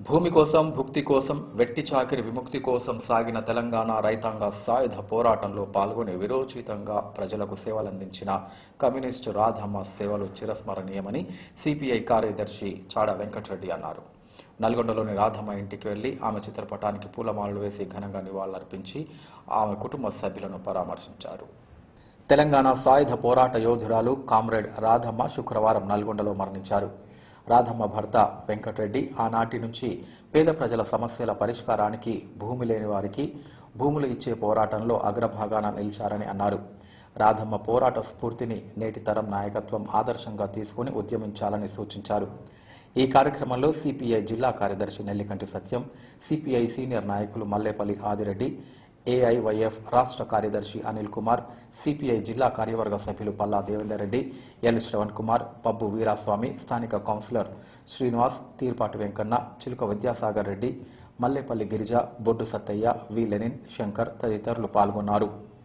భూమి కోసం భుక్తి కోసం వెట్టి చాకిరి విముక్తి కోసం సాగిన తెలంగాణ రైతాంగ సాయుధ పోరాటంలో పాల్గొని విరోచితంగా ప్రజలకు సేవలందించిన కమ్యూనిస్టు రాధమ్మ సేవలు చిరస్మరణీయమని సిపిఐ కార్యదర్శి చాడ వెంకటరెడ్డి అన్నారు నల్గొండలోని రాధమ్మ ఇంటికి వెళ్లి ఆమె చిత్రపటానికి పూలమాలలు వేసి ఘనంగా నివాళులర్పించి ఆమె కుటుంబ సభ్యులను పరామర్శించారు తెలంగాణ సాయుధ పోరాట యోధురాలు కామ్రేడ్ రాధమ్మ శుక్రవారం నల్గొండలో మరణించారు రాధమ్మ భర్త వెంకటరెడ్డి ఆనాటి నుంచి పేద ప్రజల సమస్యల పరిష్కారానికి భూమి లేని వారికి భూములు ఇచ్చే పోరాటంలో అగ్రభాగాన నిలిచారని అన్నారు రాధమ్మ పోరాట స్ఫూర్తిని నేటి తరం నాయకత్వం ఆదర్శంగా తీసుకుని ఉద్యమించాలని సూచించారు ఈ కార్యక్రమంలో సిపిఐ జిల్లా కార్యదర్శి నెల్లికంటి సత్యం సిపిఐ సీనియర్ నాయకులు మల్లేపల్లి ఆదిరెడ్డి ఏఐవైఎఫ్ రాష్ట్ర కార్యదర్శి అనిల్ కుమార్ సిపిఐ జిల్లా కార్యవర్గ సభ్యులు పల్లా దేవేందర్ రెడ్డి ఎల్ శ్రవణ్ కుమార్ పబ్బు వీరాస్వామి స్థానిక councillor Srinivas Thirpati Venkanna Chiluka Vidyasagar Reddy Mallepalli Girija Boddu Sattaiah V Lenin Shankar తదితరులు పాల్గొన్నారు